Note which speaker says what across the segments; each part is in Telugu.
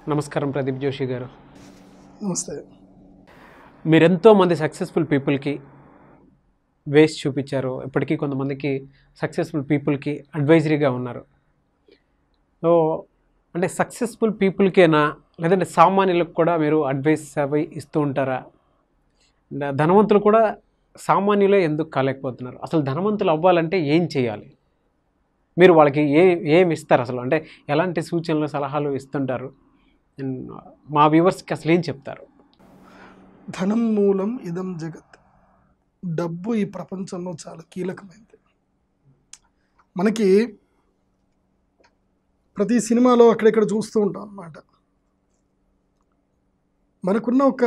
Speaker 1: నమస్కారం ప్రదీప్ జోషి గారు
Speaker 2: నమస్తే
Speaker 1: మీరు ఎంతో మంది సక్సెస్ఫుల్ పీపుల్కి వేస్ చూపించారు ఇప్పటికీ కొంతమందికి సక్సెస్ఫుల్ పీపుల్కి అడ్వైజరీగా ఉన్నారు సో అంటే సక్సెస్ఫుల్ పీపుల్కేనా లేదంటే సామాన్యులకు కూడా మీరు అడ్వైస్ అవి ఇస్తూ ఉంటారా అండ్ ధనవంతులు కూడా సామాన్యులే ఎందుకు కాలేకపోతున్నారు అసలు ధనవంతులు అవ్వాలంటే ఏం చేయాలి మీరు వాళ్ళకి ఏ ఏం ఇస్తారు అసలు అంటే ఎలాంటి సూచనలు సలహాలు ఇస్తుంటారు అండ్ మా వ్యూవర్స్కి అసలు ఏం చెప్తారు
Speaker 2: ధనం మూలం ఇదం జగత్ డబ్బు ఈ ప్రపంచంలో చాలా కీలకమైనది మనకి ప్రతి సినిమాలో అక్కడెక్కడ చూస్తూ ఉంటాం అన్నమాట మనకున్న ఒక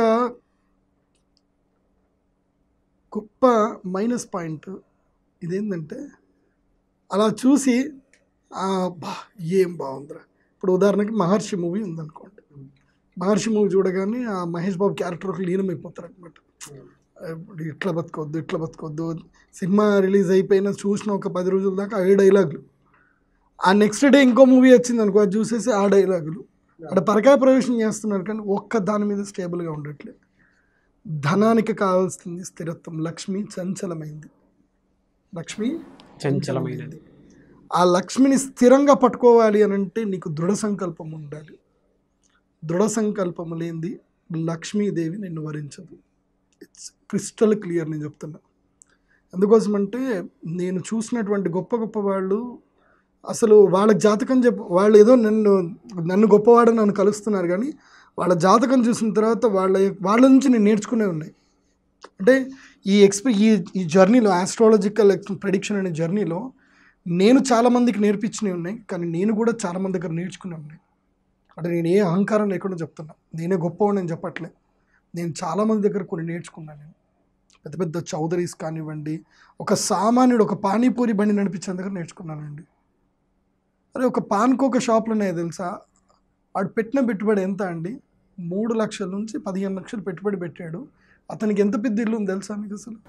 Speaker 2: గొప్ప మైనస్ పాయింట్ ఇదేంటంటే అలా చూసి "ఆ, బా ఏం బాగుందిరా ఇప్పుడు ఉదాహరణకి మహర్షి మూవీ ఉందనుకోండి మహర్షి మూవీ చూడగానే ఆ మహేష్ బాబు క్యారెక్టర్ ఒక లీనమైపోతారు అనమాట ఇప్పుడు ఇట్లా బతకొద్దు ఇట్లా బతకొద్దు సినిమా రిలీజ్ అయిపోయిన చూసిన ఒక పది రోజుల దాకా ఏ డైలాగులు ఆ నెక్స్ట్ డే ఇంకో మూవీ వచ్చింది అనుకో అది చూసేసి ఆ డైలాగులు అక్కడ పరకాయ ప్రవేశం చేస్తున్నారు కానీ ఒక్క దాని మీద స్టేబుల్గా ఉండట్లేదు ధనానికి కావాల్సింది స్థిరత్వం లక్ష్మి చంచలమైంది లక్ష్మి
Speaker 1: చంచలమైనది
Speaker 2: ఆ లక్ష్మిని స్థిరంగా పట్టుకోవాలి అని అంటే నీకు దృఢ సంకల్పం ఉండాలి దృఢ సంకల్పం లేనిది లక్ష్మీదేవి నిన్ను వరించదు ఇట్స్ క్రిస్టల్ క్లియర్ నేను చెప్తున్నా అందుకోసం అంటే నేను చూసినటువంటి గొప్ప గొప్ప వాళ్ళు అసలు వాళ్ళ జాతకం చెప్ప వాళ్ళు ఏదో నన్ను నన్ను గొప్పవాడని నన్ను కలుస్తున్నారు కానీ వాళ్ళ జాతకం చూసిన తర్వాత వాళ్ళ వాళ్ళ నుంచి నేను నేర్చుకునే ఉన్నాయి అంటే ఈ ఎక్స్పీ ఈ ఈ జర్నీలో ఆస్ట్రాలజికల్ ప్రెడిక్షన్ అనే జర్నీలో నేను చాలామందికి నేర్పించినవి ఉన్నాయి కానీ నేను కూడా చాలామంది దగ్గర నేర్చుకునే ఉన్నాయి అంటే నేను ఏ అహంకారం లేకుండా చెప్తున్నా నేనే గొప్పవాడిని నేను చెప్పట్లే నేను చాలామంది దగ్గర కొన్ని నేర్చుకున్నాను నేను పెద్ద పెద్ద చౌదరీస్ కానివ్వండి ఒక సామాన్యుడు ఒక పానీపూరి బండి నడిపించిన దగ్గర నేర్చుకున్నానండి అరే ఒక పాన్కోక షాప్లు ఉన్నాయి తెలుసా వాడు పెట్టిన పెట్టుబడి ఎంత అండి మూడు లక్షల నుంచి పదిహేను లక్షలు పెట్టుబడి పెట్టాడు అతనికి ఎంత పెద్ద ఇల్లు ఉంది తెలుసా మీకు అసలు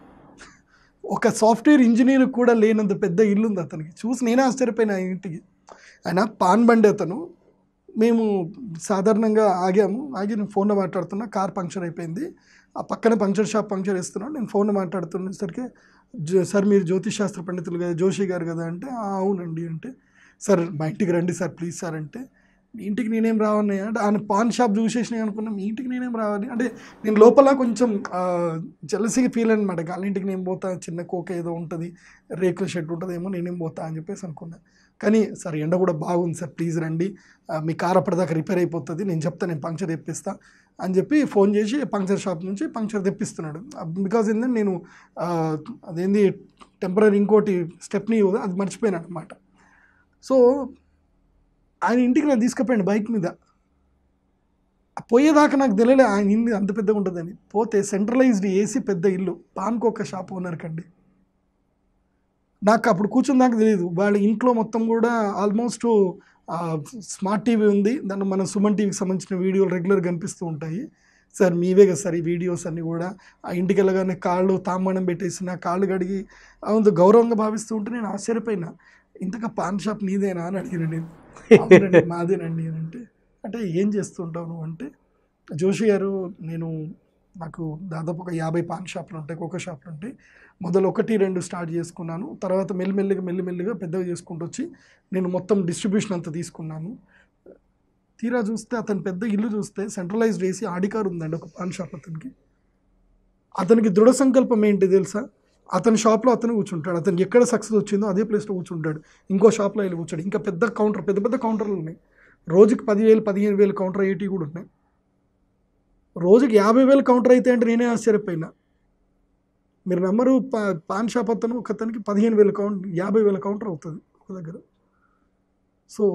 Speaker 2: ఒక సాఫ్ట్వేర్ ఇంజనీర్ కూడా లేనంత పెద్ద ఇల్లు ఉంది అతనికి చూసి నేనే ఆశ్చర్యపోయిన ఆ ఇంటికి ఆయన పాన్ బండి అతను మేము సాధారణంగా ఆగాము ఆగి నేను ఫోన్లో మాట్లాడుతున్నా కార్ పంక్చర్ అయిపోయింది ఆ పక్కన పంక్చర్ షాప్ పంక్చర్ ఇస్తున్నాను నేను ఫోన్లో మాట్లాడుతున్నసరికి "జో- సార్ మీరు జ్యోతిష్ శాస్త్ర పండితులు కదా జోషి గారు కదా అంటే "ఆ, అవునండి అంటే సార్ మా ఇంటికి రండి సార్ ప్లీజ్ సార్ అంటే మీ ఇంటికి నేనేం రావన్నాయి అంటే ఆయన పాన్ షాప్ చూసేసినాయి అనుకున్నా మీ ఇంటికి నేనేం రావాలి అంటే నేను లోపల కొంచెం జలసిగా ఫీల్ అనమాట వాళ్ళ ఇంటికి నేను పోతా చిన్న కోక ఏదో ఉంటుంది రేకుల షెడ్ ఉంటుందేమో నేనేం పోతా అని చెప్పేసి అనుకున్నా కానీ సార్ ఎండ కూడా బాగుంది సార్ ప్లీజ్ రండి ఆ, మీ కార్ అప్పటిదాకా రిపేర్ అయిపోతుంది నేను చెప్తా నేను పంక్చర్ తెప్పిస్తా అని చెప్పి ఫోన్ చేసి పంక్చర్ షాప్ నుంచి పంక్చర్ తెప్పిస్తున్నాడు బికాజ్ ఏంటంటే నేను ఆ, అదేంది టెంపరీ ఇంకోటి స్టెప్ని అది మర్చిపోయాను అనమాట సో ఆయన ఇంటికి నేను తీసుకుపోయాను బైక్ మీద ఆ పోయేదాకా నాకు తెలియలే ఆయన ఇల్లు అంత పెద్దగా ఉంటుందని పోతే సెంట్రలైజ్డ్ ఏసీ పెద్ద ఇల్లు పాన్కోక షాప్ ఓనర్ కండి నాకు అప్పుడు కూర్చుని దాకా తెలియదు వాళ్ళ ఇంట్లో మొత్తం కూడా ఆల్మోస్ట్ స్మార్ట్ టీవీ ఉంది దాంట్లో మన సుమన్ టీవీకి సంబంధించిన వీడియోలు రెగ్యులర్ కనిపిస్తూ ఉంటాయి సార్ మీవే కదా సార్ ఈ వీడియోస్ అన్నీ కూడా ఆ ఇంటికి వెళ్ళగానే కాళ్ళు తామానం పెట్టేసి నా కాళ్ళు కడిగి అవును గౌరవంగా భావిస్తూ ఉంటే నేను ఆశ్చర్యపోయినా ఇంతగా పాన్ షాప్ నీదేనా అని అడిగిన నేను "అవునండి, మాదేనండి అని అంటే అంటే ఏం చేస్తుంటావు నువ్వు అంటే జోషి గారు నేను నాకు దాదాపు ఒక యాభై పాన్ షాపులు ఉంటాయి కోకో షాపులు ఉంటాయి మొదలు ఒకటి రెండు స్టార్ట్ చేసుకున్నాను తర్వాత మెల్లిమెల్లిగా మెల్లిమెల్లిగా పెద్దగా చేసుకుంటూ వచ్చి నేను మొత్తం డిస్ట్రిబ్యూషన్ అంతా తీసుకున్నాను తీరా చూస్తే అతని పెద్ద ఇల్లు చూస్తే సెంట్రలైజ్డ్ వేసి ఆడికార్ ఉందండి ఒక పాన్ షాప్ అతనికి అతనికి దృఢ సంకల్పం ఏంటి తెలుసా అతని షాప్లో అతను కూర్చుంటాడు అతనికి ఎక్కడ సక్సెస్ వచ్చిందో అదే ప్లేస్లో కూర్చుంటాడు ఇంకో షాప్లో వెళ్ళి కూర్చోడు ఇంకా పెద్ద కౌంటర్ పెద్ద పెద్ద కౌంటర్లు ఉన్నాయి రోజుకి పదివేలు పదిహేను వేలు కౌంటర్ ఏటీ కూడా ఉన్నాయి రోజుకి యాభై వేలు కౌంటర్ అయితే అంటే నేనే ఆశ్చర్యపోయినా మీరు నమ్మరు పా పాన్ షాప్ అతను ఒక అతనికి పదిహేను వేల కౌంట్ యాభై వేల కౌంటర్ అవుతుంది ఒక దగ్గర సో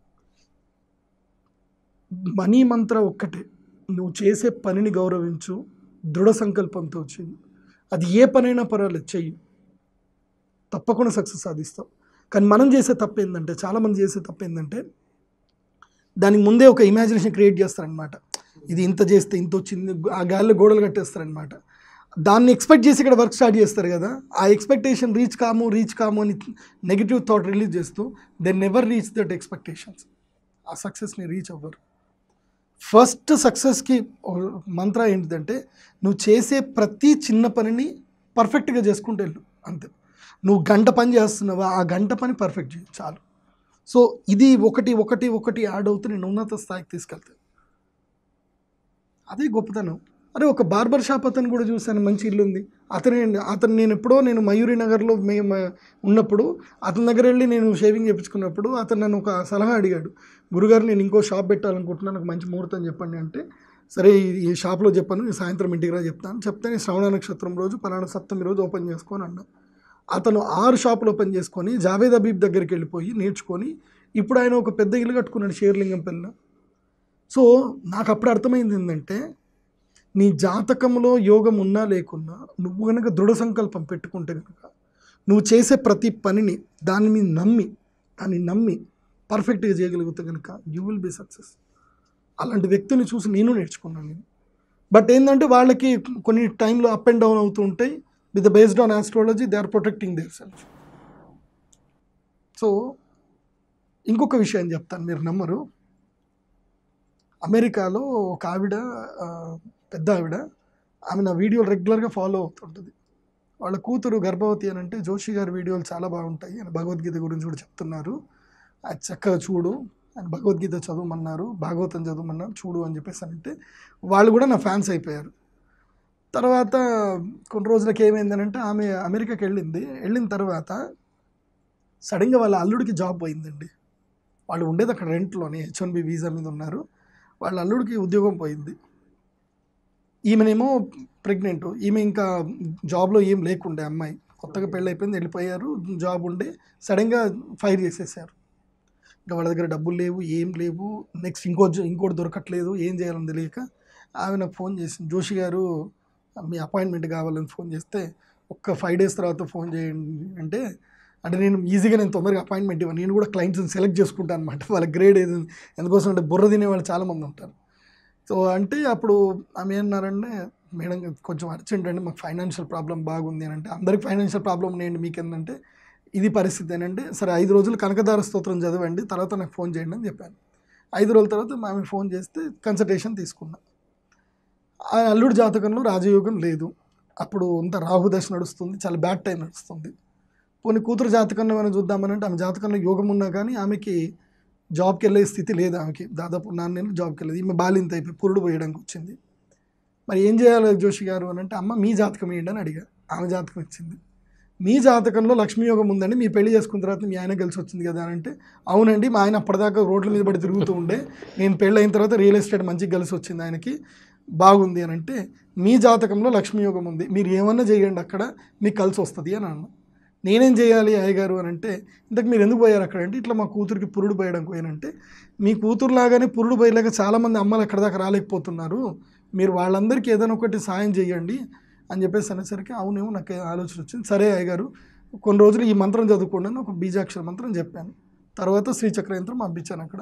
Speaker 2: మనీ మంత్ర ఒక్కటే నువ్వు చేసే పనిని గౌరవించు దృఢ సంకల్పంతో వచ్చింది అది ఏ పనైనా పర్వాలేదు చెయ్యి తప్పకుండా సక్సెస్ సాధిస్తావు కానీ మనం చేసే తప్పు ఏంటంటే చాలామంది చేసే తప్పు ఏంటంటే దానికి ముందే ఒక ఇమాజినేషన్ క్రియేట్ చేస్తారనమాట ఇది ఇంత చేస్తే ఇంత వచ్చింది ఆ గాలిలో గోడలు కట్టేస్తారనమాట దాన్ని ఎక్స్పెక్ట్ చేసి ఇక్కడ వర్క్ స్టార్ట్ చేస్తారు కదా ఆ ఎక్స్పెక్టేషన్ రీచ్ కాము రీచ్ కాము అని నెగిటివ్ థాట్ రిలీజ్ చేస్తూ then never reach that expectations ఆ సక్సెస్ని రీచ్ అవ్వరు ఫస్ట్ సక్సెస్కి మంత్ర ఏంటిదంటే నువ్వు చేసే ప్రతి చిన్న పనిని పర్ఫెక్ట్గా చేసుకుంటూ వెళ్ళు అంతే నువ్వు గంట పని చేస్తున్నావా ఆ గంట పని పర్ఫెక్ట్ చేయి చాలు సో ఇది ఒకటి ఒకటి ఒకటి యాడ్ అవుతూ నేను ఉన్నత స్థాయికి తీసుకెళ్తాను అదే గొప్పతనం అరే ఒక బార్బర్ షాప్ అతను కూడా చూశాను మంచి ఇల్లు ఉంది అతని అతను నేను ఎప్పుడో నేను మయూరి నగర్లో మేము ఉన్నప్పుడు అతని దగ్గర వెళ్ళి నేను షేవింగ్ చేయించుకున్నప్పుడు అతను నన్ను ఒక సలహా అడిగాడు గురుగారు నేను ఇంకో షాప్ పెట్టాలనుకుంటున్నాను నాకు మంచి ముహూర్తం చెప్పండి అంటే సరే ఈ- ఈ షాప్లో చెప్పాను నేను సాయంత్రం ఇంటికి రా చెప్తాను చెప్తే నేను శ్రవణ నక్షత్రం రోజు పలానా సప్తమి రోజు ఓపెన్ చేసుకొని అన్నా అతను ఆరు షాపులు ఓపెన్ చేసుకొని జావేద్ అబీబ్ దగ్గరికి వెళ్ళిపోయి నేర్చుకొని ఇప్పుడు ఆయన ఒక పెద్ద ఇల్లు కట్టుకున్నాడు షేర్లింగం పిల్ల సో నాకు అప్పుడు అర్థమైంది ఏంటంటే నీ జాతకంలో యోగం ఉన్నా లేకున్నా నువ్వు కనుక దృఢ సంకల్పం పెట్టుకుంటే కనుక నువ్వు చేసే ప్రతి పనిని దాని మీద నమ్మి దాన్ని నమ్మి పర్ఫెక్ట్గా చేయగలిగితే కనుక యూ విల్ బి సక్సెస్ అలాంటి వ్యక్తిని చూసి నేను నేర్చుకున్నాను నేను బట్ ఏంటంటే వాళ్ళకి కొన్ని టైంలో అప్ అండ్ డౌన్ అవుతూ ఉంటాయి with the based on astrology they are protecting their self so ఇంకొక విషయం చెప్తాను మీరు నమ్మరు అమెరికాలో ఒక ఆవిడ ఆ, పెద్ద ఆవిడ ఆమె నా వీడియోలు రెగ్యులర్గా ఫాలో అవుతుంటుంది వాళ్ళ కూతురు గర్భవతి అని అంటే జోషి గారి వీడియోలు చాలా బాగుంటాయి ఆయన భగవద్గీత గురించి కూడా చెప్తున్నారు అది చక్కగా చూడు ఆయన భగవద్గీత చదవమన్నారు భాగవతం చదవమన్నారు చూడు అని చెప్పేసి అంటే వాళ్ళు కూడా నా ఫ్యాన్స్ అయిపోయారు తర్వాత కొన్ని రోజులకి ఏమైందనంటే ఆమె అమెరికాకి వెళ్ళింది వెళ్ళిన తర్వాత సడన్గా వాళ్ళ అల్లుడికి జాబ్ పోయిందండి వాళ్ళు ఉండేది అక్కడ రెంట్లోనే హెచ్ వన్ బి వీసా మీద ఉన్నారు వాళ్ళ అల్లుడికి ఉద్యోగం పోయింది ఈమెనేమో ప్రెగ్నెంట్ ఈమె ఇంకా జాబ్లో ఏం లేకుండే అమ్మాయి కొత్తగా పెళ్ళి అయిపోయింది వెళ్ళిపోయారు జాబ్ ఉండే సడన్గా ఫైర్ చేసేసారు ఇంకా వాళ్ళ దగ్గర డబ్బులు లేవు ఏం లేవు నెక్స్ట్ ఇంకో జ- ఇంకోటి దొరకట్లేదు ఏం చేయాలని తెలియక ఆమె నాకు ఫోన్ చేసింది జోషి గారు మీ అపాయింట్మెంట్ కావాలని ఫోన్ చేస్తే ఒక్క ఫైవ్ డేస్ తర్వాత ఫోన్ చేయండి అంటే అంటే నేను ఈజీగా నేను తొందరగా అపాయింట్మెంట్ ఇవ్వను నేను కూడా క్లయింట్స్ని సెలెక్ట్ చేసుకుంటాను అనమాట వాళ్ళ గ్రేడ్ ఏది ఎందుకోసం అంటే బుర్ర తినే వాళ్ళు చాలామంది ఉంటారు సో అంటే అప్పుడు ఆమె ఏమన్నారంటే మేడం కొంచెం అర్జెంట్ అండి మాకు ఫైనాన్షియల్ ప్రాబ్లం బాగుంది అని అంటే అందరికి ఫైనాన్షియల్ ప్రాబ్లం ఉన్నాయండి మీకు ఏంటంటే ఇది పరిస్థితి ఏంటంటే సరే ఐదు రోజులు కనకదార స్తోత్రం చదవండి తర్వాత నాకు ఫోన్ చేయండి అని చెప్పాను ఐదు రోజుల తర్వాత ఆమె ఫోన్ చేస్తే కన్సల్టేషన్ తీసుకున్నా ఆ అల్లుడి జాతకంలో రాజయోగం లేదు అప్పుడు అంత రాహుదశ నడుస్తుంది చాలా బ్యాడ్ టైం నడుస్తుంది పోనీ కూతురు జాతకంలో మనం చూద్దామని అంటే ఆమె జాతకంలో యోగం ఉన్నా కానీ ఆమెకి జాబ్కి వెళ్ళే స్థితి లేదు ఆమెకి దాదాపు నాన్న నెలలు జాబ్కి వెళ్ళేది ఈమె బాలింత అయిపోయి పురుడు పోయడానికి వచ్చింది మరి ఏం చేయాలి జోషి గారు అని అంటే అమ్మ మీ జాతకం ఏంటి అని అడిగా ఆమె జాతకం ఇచ్చింది మీ జాతకంలో లక్ష్మీ యోగం ఉందండి మీ పెళ్లి చేసుకున్న తర్వాత మీ ఆయన కలిసి వచ్చింది కదా అని అంటే అవునండి మా ఆయన అప్పటిదాకా రోడ్ల మీద పడి తిరుగుతూ ఉండే నేను పెళ్ళి అయిన తర్వాత రియల్ ఎస్టేట్ మంచిగా కలిసి వచ్చింది ఆయనకి బాగుంది అని అంటే మీ జాతకంలో లక్ష్మీ యోగం ఉంది మీరు ఏమన్నా చేయండి అక్కడ మీకు కలిసి వస్తుంది అని అన్నా నేనేం చేయాలి అయ్యగారు అని అంటే ఇంతకు మీరు ఎందుకు పోయారు అక్కడ అంటే ఇట్లా మా కూతురికి పురుడు పోయడానికి పోయానంటే మీ కూతురు లాగానే పురుడు పోయలేక చాలామంది అమ్మలు అక్కడ దాకా రాలేకపోతున్నారు మీరు వాళ్ళందరికీ ఏదైనా ఒకటి సాయం చేయండి అని చెప్పేసి అనేసరికి అవునేమో నాకు ఆలోచన వచ్చింది సరే అయ్యగారు కొన్ని రోజులు ఈ మంత్రం చదువుకోండి అని ఒక బీజాక్షర మంత్రం చెప్పాను తర్వాత శ్రీచక్ర యంత్రం పంపించాను అక్కడ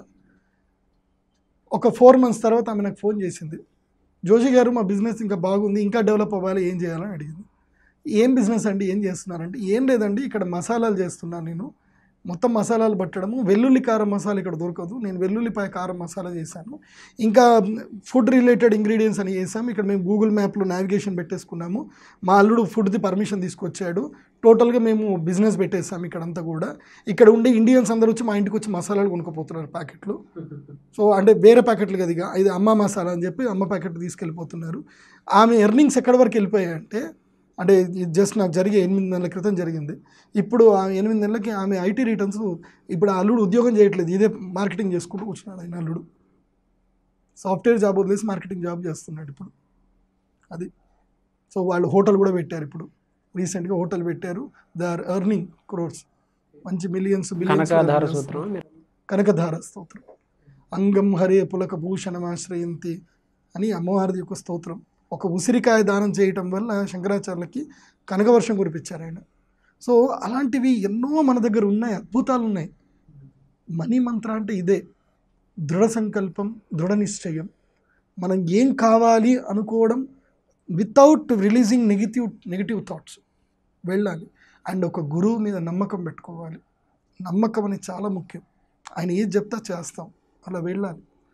Speaker 2: ఒక ఫోర్ మంత్స్ తర్వాత ఆమె నాకు ఫోన్ చేసింది జోషి గారు మా బిజినెస్ ఇంకా బాగుంది ఇంకా డెవలప్ అవ్వాలి ఏం చేయాలని అడిగింది ఏం బిజినెస్ అండి ఏం చేస్తున్నారంటే ఏం లేదండి ఇక్కడ మసాలాలు చేస్తున్నాను నేను మొత్తం మసాలాలు పట్టడము వెల్లుల్లి కారం మసాలా ఇక్కడ దొరకదు నేను వెల్లుల్లిపాయ కారం మసాలా చేశాను ఇంకా ఫుడ్ రిలేటెడ్ ఇంగ్రీడియంట్స్ అని చేసాం ఇక్కడ మేము గూగుల్ మ్యాప్లో నావిగేషన్ పెట్టేసుకున్నాము మా అల్లుడు ఫుడ్ది పర్మిషన్ తీసుకొచ్చాడు టోటల్గా మేము బిజినెస్ పెట్టేసాం ఇక్కడంతా కూడా ఇక్కడ ఉండే ఇండియన్స్ అందరూ వచ్చి మా ఇంటికి వచ్చి మసాలాలు కొనుక్కోపోతున్నారు ప్యాకెట్లు సో అంటే వేరే ప్యాకెట్లు కదా ఇక ఇది అమ్మ మసాలా అని చెప్పి అమ్మ ప్యాకెట్ తీసుకెళ్ళిపోతున్నారు ఆమె ఎర్నింగ్స్ ఎక్కడి వరకు వెళ్ళిపోయాయంటే అంటే ఇది జస్ట్ నాకు జరిగే ఎనిమిది నెలల క్రితం జరిగింది ఇప్పుడు ఆ ఎనిమిది నెలలకి ఆమె ఐటీ రిటర్న్స్ ఇప్పుడు ఆ అల్లుడు ఉద్యోగం చేయట్లేదు ఇదే మార్కెటింగ్ చేసుకుంటూ కూర్చున్నాడు ఆయన అల్లుడు సాఫ్ట్వేర్ జాబ్ వదిలేసి మార్కెటింగ్ జాబ్ చేస్తున్నాడు ఇప్పుడు అది సో వాళ్ళు హోటల్ కూడా పెట్టారు ఇప్పుడు రీసెంట్గా హోటల్ పెట్టారు దే ఆర్ ఎర్నింగ్ క్రోర్స్ మంచి మిలియన్స్
Speaker 1: కనకాధార సూత్రం
Speaker 2: కనకధార స్తోత్రం అంగం హరే పులక భూషణమాశ్రయంతి అని అమ్మవారిది యొక్క స్తోత్రం ఒక ఉసిరికాయ దానం చేయటం వల్ల శంకరాచార్యులకి కనకవర్షం కురిపించారు ఆయన సో అలాంటివి ఎన్నో మన దగ్గర ఉన్నాయి అద్భుతాలు ఉన్నాయి మనీ మంత్ర అంటే ఇదే దృఢ సంకల్పం దృఢ నిశ్చయం మనం ఏం కావాలి అనుకోవడం without releasing negative negative thoughts వెళ్ళాలి అండ్ ఒక గురువు మీద నమ్మకం పెట్టుకోవాలి నమ్మకం అనేది చాలా ముఖ్యం ఆయన ఏది చెప్తా చేస్తాం అలా వెళ్ళాలి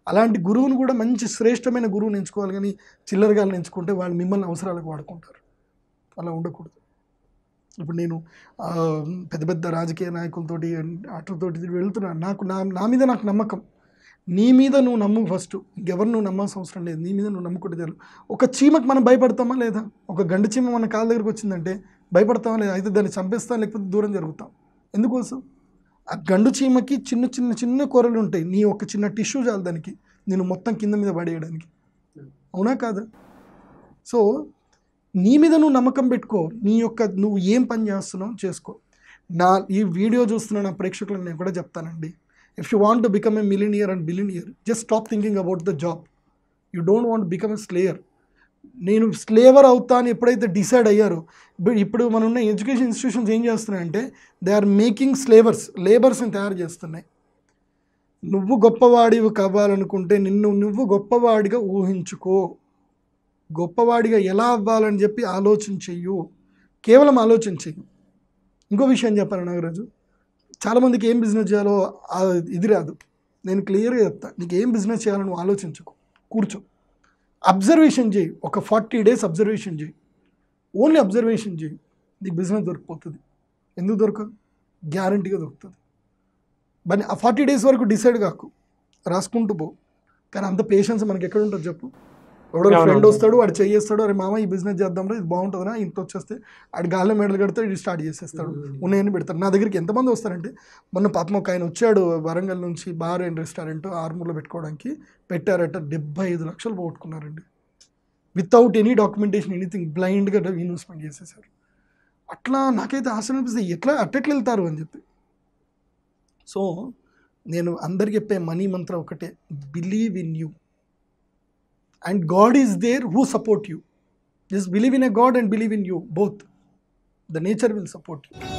Speaker 2: అలాంటి గురువుని కూడా మంచి శ్రేష్టమైన గురువుని ఎంచుకోవాలి కానీ చిల్లరగాలను ఎంచుకుంటే వాళ్ళు మిమ్మల్ని అవసరాలకు వాడుకుంటారు అలా ఉండకూడదు ఇప్పుడు నేను ఆ, పెద్ద పెద్ద రాజకీయ నాయకులతోటి అట్లతోటి వెళ్తున్నాను నాకు నా నా మీద నాకు నమ్మకం నీ మీద నువ్వు నమ్ము ఫస్ట్ ఇంకెవరు నువ్వు నమ్మాల్సిన అవసరం లేదు నీ మీద నువ్వు నమ్ముకుంటే చాలు ఒక చీమకు మనం భయపడతామా లేదా ఒక గండు చీమ మన కాళ్ళ దగ్గరకు వచ్చిందంటే భయపడతామా లేదా అయితే దాన్ని చంపేస్తాం లేకపోతే దూరం జరుగుతాం ఎందుకోసం ఆ గండు చీమకి చిన్న చిన్న చిన్న కూరలు ఉంటాయి నీ ఒక చిన్న టిష్యూ చాలు దానికి నేను మొత్తం కింద మీద పడేయడానికి అవునా కాదా సో నీ మీద నువ్వు నమ్మకం పెట్టుకో నీ యొక్క నువ్వు ఏం పని చేస్తున్నావు చేసుకో నా ఈ వీడియో చూస్తున్న నా ప్రేక్షకులకు నేను కూడా చెప్తానండి if you want to become a millionaire and billionaire just stop thinking about the job you don't want become a slayer నేను స్లేవర్ అవుతా అని ఎప్పుడైతే డిసైడ్ అయ్యారో ఇప్పుడు ఇప్పుడు మన ఉన్న ఎడ్యుకేషన్ ఇన్స్టిట్యూషన్స్ ఏం చేస్తున్నాయంటే దే ఆర్ మేకింగ్ స్లేవర్స్ లేబర్స్ని తయారు చేస్తున్నాయి నువ్వు గొప్పవాడివి కావాలనుకుంటే నిన్ను నువ్వు గొప్పవాడిగా ఊహించుకో గొప్పవాడిగా ఎలా అవ్వాలని చెప్పి ఆలోచన చెయ్యు కేవలం ఆలోచన చెయ్యి ఇంకో విషయం చెప్పాను నాగరాజు చాలామందికి ఏం బిజినెస్ చేయాలో ఆ ఇది రాదు నేను క్లియర్గా చెప్తా నీకు ఏం బిజినెస్ చేయాలో నువ్వు ఆలోచించుకో కూర్చో అబ్జర్వేషన్ చేయి ఒక ఫార్టీ డేస్ అబ్జర్వేషన్ చేయి ఓన్లీ అబ్జర్వేషన్ చేయి నీకు బిజినెస్ దొరికిపోతుంది ఎందుకు దొరకదు గ్యారంటీగా దొరుకుతుంది బట్ ఆ ఫార్టీ డేస్ వరకు డిసైడ్ కాకు రాసుకుంటూ పో కానీ అంత పేషెన్స్ మనకి ఎక్కడ ఉంటుంది చెప్పు ఎవడో
Speaker 1: అవునవును.
Speaker 2: ఫ్రెండ్ వస్తాడు వాడు చేయేస్తాడు అరే మామ ఈ బిజినెస్ చేద్దాంరా ఇది బాగుంటుందిరా ఇంత వచ్చేస్తే ఆడు గాల్లో మెడలు కడితే ఇది స్టార్ట్ చేసేస్తాడు ఉన్నాయని పెడతాడు నా దగ్గరికి ఎంతమంది వస్తారంటే మొన్న పాపం ఒక ఆయన వచ్చాడు వరంగల్ నుంచి బార్ అండ్ రెస్టారెంట్ ఆర్మూర్లో పెట్టుకోవడానికి పెట్టారట డెబ్బై ఐదు లక్షలు పోగొట్టుకున్నారండి వితౌట్ ఎనీ డాక్యుమెంటేషన్ ఎనీథింగ్ బ్లైండ్గా ఇన్వెస్ట్మెంట్ చేసేసారు అట్లా నాకైతే ఆశ అనిపిస్తుంది ఎట్లా అట్టెట్లు వెళ్తారు అని చెప్పి సో నేను అందరికి చెప్పే మనీ మంత్ర ఒకటే believe in you and God is there who support you just believe in a God and believe in you both the nature will support you